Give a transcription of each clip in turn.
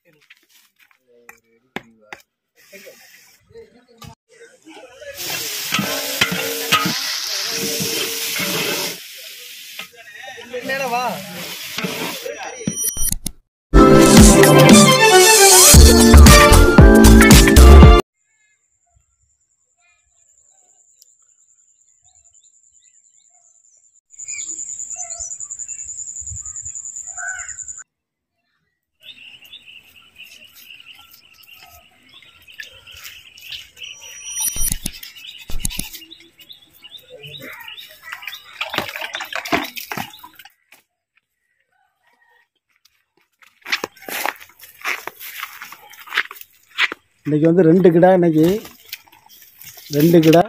இன்னைக்கு வந்து ரெண்டு கிடா இன்னைக்கு ரெண்டு கிடா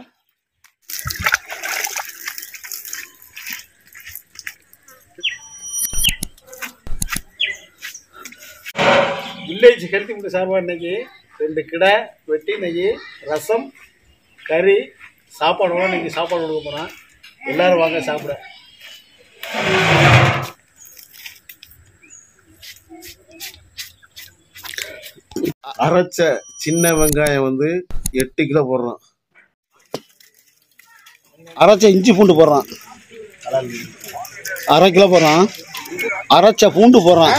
வில்லேஜ் ஹெல்த் ஃபுட் சார்பாக இன்னைக்கு ரெண்டு கிடா வெட்டி இன்னைக்கு ரசம் கறி சாப்பாடோட இன்னைக்கு சாப்பாடு கொடுக்க போகிறோம் எல்லாரும் வாங்க சாப்பிட அரைச்ச சின்ன வெங்காயம் வந்து எட்டு கிலோ போடுறோம் அரைச்ச இஞ்சி பூண்டு போடுறான் அரை கிலோ போடுறான் அரைச்ச பூண்டு போடுறான்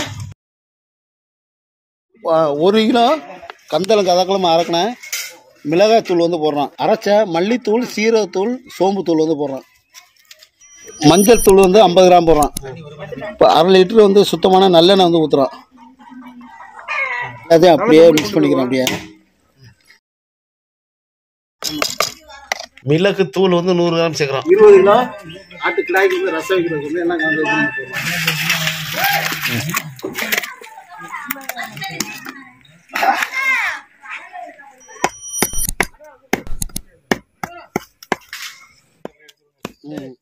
வ- ஒரு கிலோ கந்தளம் கதக்கலம் அரைக்கினேன் மிளகாய் தூள் வந்து போடுறான் அரைச்ச மல்லித்தூள் சீரகத்தூள் சோம்புத்தூள் வந்து போடுறான் மஞ்சள் தூள் வந்து ஐம்பது கிராம் போடுறான் இப்போ அரை லிட்டர் வந்து சுத்தமான நல்லெண்ணெய் வந்து ஊற்றுறான் அதையும் அப்படியே மிக்ஸ் பண்ணிக்கிறேன் அப்படியே மிளகு தூள் வந்து நூறு கிராம் சேர்க்குறோம் இருபது கிலோ ஆட்டு கிடாய்க்கு வந்து ரசம் வைக்கிறதுக்கு வந்து என்ன கலந்து வைக்கணும்னு போடுறோம் ம்.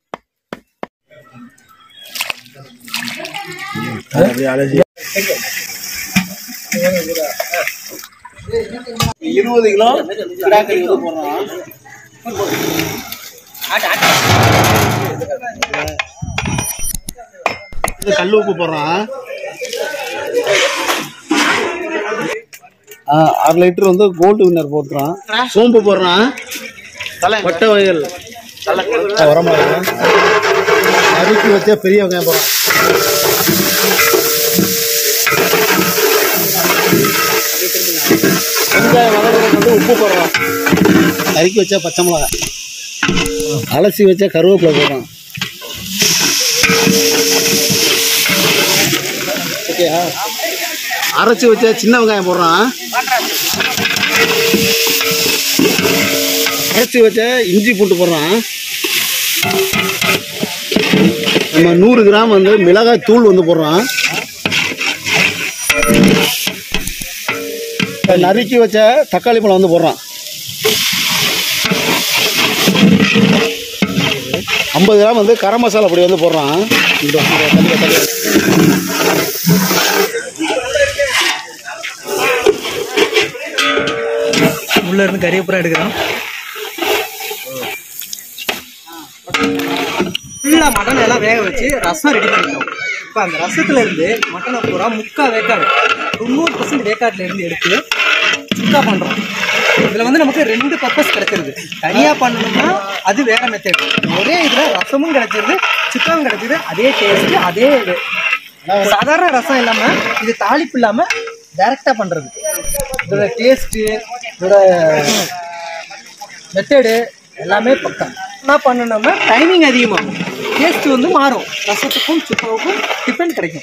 இருபது கிலோ கிடாக்கறி வந்து போடுறோம் இது கல் உப்பு போடுறான் ஆ, அரை லிட்டர் வந்து கோல்டு வின்னர் போட்டுறான் சோம்பு போடுறான் பட்டை வகைகள் வரமாட்டா நறுக்கி வச்சா பெரிய வெங்காயம் போடுறான் வெங்காயம் வளர்றதுக்கு வந்து உப்பு போடுறான் நறுக்கி வச்சா பச்சை மிளகாய் அலசி வச்சா கருவேப்பிலை போடுறான் ஓகேயா அரைச்சி வச்ச சின்ன வெங்காயம் போடுறான் அரைச்சி வச்ச இஞ்சி பூண்டு போடுறான் நம்ம நூறு கிராம் வந்து மிளகாய் தூள் வந்து போடுறான் நறுக்கி வச்ச தக்காளி பழம் வந்து போடுறான் ஐம்பது கிராம் வந்து கரம் மசாலா பொடி வந்து போடுறான் இங்க வா, இங்க வா, தள்ளி வா, தள்ளி வா. உள்ள இருந்து கறியப்புறம் எடுக்கிறோம் ஃபுல்லாக மட்டன் எல்லாம் வேக வச்சு ரசம் ரெடி பண்ணிட்டோம் இப்போ அந்த ரசத்துல இருந்து மட்டனை பூரா முக்கா வேக்காடு தொண்ணூறு பர்சன்ட் வேக்காட்டுல இருந்து எடுத்து சுக்கா பண்றோம் இதுல வந்து நமக்கு ரெண்டு பர்பஸ் கிடைச்சிருது தனியா பண்ணணும்னா அது வேற மெத்தட் ஒரே இதுல ரசமும் கிடைச்சிருது சுக்காவும் கிடைச்சிருது அதே டேஸ்ட் அதே இது சாதாரண ரசம் இல்லாம இது தாளிப்பு இல்லாம டைரக்டா பண்றது இதோட டேஸ்ட் இதோட மெத்தடு எல்லாமே பக்கம் என்ன பண்ணணும்னா டைமிங் அதிகமாகும் டேஸ்ட் வந்து மாறும் ரசத்துக்கும் சுக்காவுக்கும் டிஃபன் கிடைக்கும்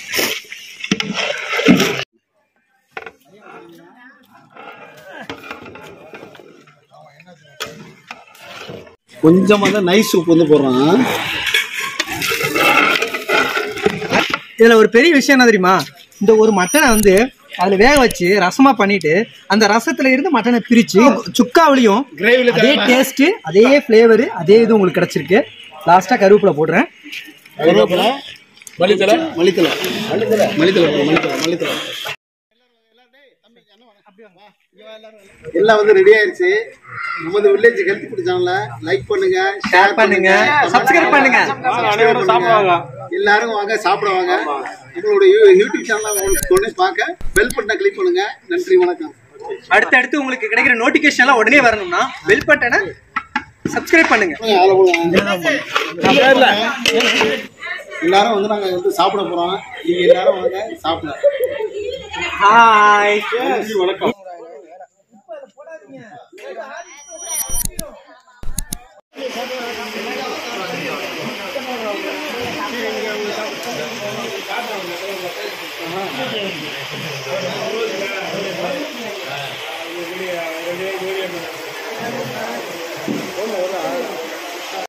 கொஞ்சமாக தான் நைஸ் உப்பு வந்து போடுறான் இதுல ஒரு பெரிய விஷயம் என்ன தெரியுமா இந்த ஒரு மட்டனை வந்து அதுல வேக வச்சு ரசமா பண்ணிட்டு அந்த ரசத்துல இருந்து மட்டனை பிரிச்சு சுக்காவிலையும் அதே டேஸ்ட் அதே ஃப்ளேவர் அதே இது உங்களுக்கு கிடைச்சிருக்கு லாஸ்டா கருவேப்பிலை போடுறேன் கருவேப்பிலை மல்லித்தலை மல்லித்தலை மல்லித்தலை மல்லித்தலை மல்லித்தலை மல்லித்தலை எல்லாம் வந்து ரெடி ஆயிருச்சு நமது வில்லேஜ் ஹெல்த் ஃபுட் சேனல்ல லைக் பண்ணுங்க ஷேர் பண்ணுங்க, subscribe பண்ணுங்க. அனைவரும் சாப்பிடுவாங்க எல்லாரும் வாங்க சாப்பிட வாங்க எங்களுடைய யூ- யூடியூப் சேனலை உங்களுக்கு உடனே பார்க்க பெல் பட்டனை கிளிக் பண்ணுங்க நன்றி வணக்கம் அடுத்து அடுத்து உங்களுக்கு கிடைக்கிற நோட்டிபிகேஷன் எல்லாம் உடனே வரணும்னா பெல் பட்டனை சப்ஸ்கிரைப் பண்ணுங்க அதுல போடுங்க. எல்லாரும் வந்து நாங்க வந்து சாப்பிட போறோம் நீங்க எல்லாரும் வாங்க சாப்பிட ஹாய் நன்றி வணக்கம் ஆ